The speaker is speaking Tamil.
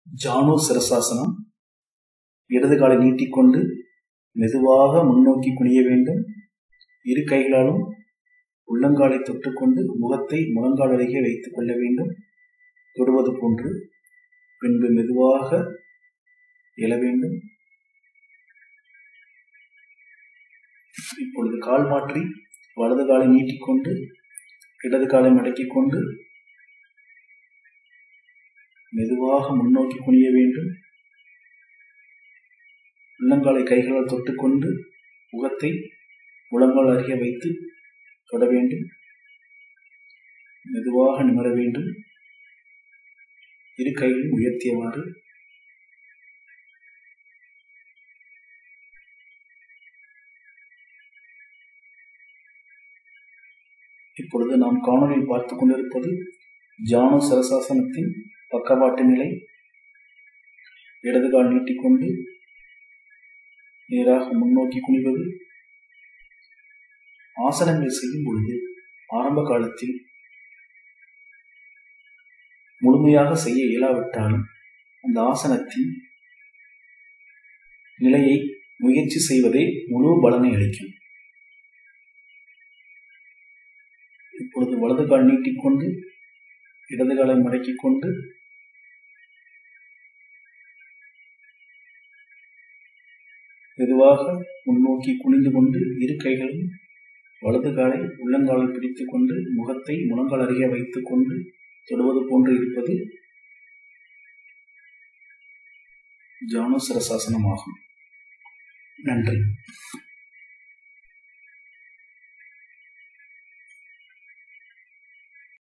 ஜானு சிரசாசனம் இடது காலை நீட்டிக்கொண்டு மெதுவாக முன்னோக்கி குனிய வேண்டும் இரு கைகளாலும் உள்ளங்காலை தொட்டுக்கொண்டு முகத்தை முழங்கால் அருகே வைத்துக் கொள்ள வேண்டும் தொடுவது போன்று பின்பு மெதுவாக எழ வேண்டும் இப்பொழுது கால் மாற்றி வலது காலை நீட்டிக்கொண்டு இடது காலை மடக்கிக் கொண்டு மெதுவாக முன்னோக்கி குனிய வேண்டும் உள்ளங்காலை கைகளால் தொட்டுக்கொண்டு முகத்தை முழங்கால் அருகே வைத்து தொட வேண்டும் மெதுவாக நிமர வேண்டும் இரு கைகளும் உயர்த்தியவாறு இப்பொழுது நாம் காணொலியில் பார்த்துக் கொண்டிருப்பது ஜானு சரசாசனத்தின் பக்கவாட்டு நிலை இடது கால் நீட்டிக்கொண்டு நேராக முன்னோக்கி குனிவது ஆசனங்கள் செய்யும் பொழுது ஆரம்ப காலத்தில் முழுமையாக செய்ய இயலாவிட்டாலும் அந்த ஆசனத்தின் நிலையை முயற்சி செய்வதே முழு பலனை அளிக்கும் இப்பொழுது வலது கால் நீட்டிக்கொண்டு இடது காலை மடக்கிக் கொண்டு மெதுவாக முன்னோக்கி குனிந்து கொண்டு இரு கைகளும் வலது காலை உள்ளங்காலை பிடித்துக் கொண்டு முகத்தை முழங்கால் அருகே வைத்துக் கொண்டு தொடுவது போன்று இருப்பது ஜானுசிரசாசனமாகும் நன்றி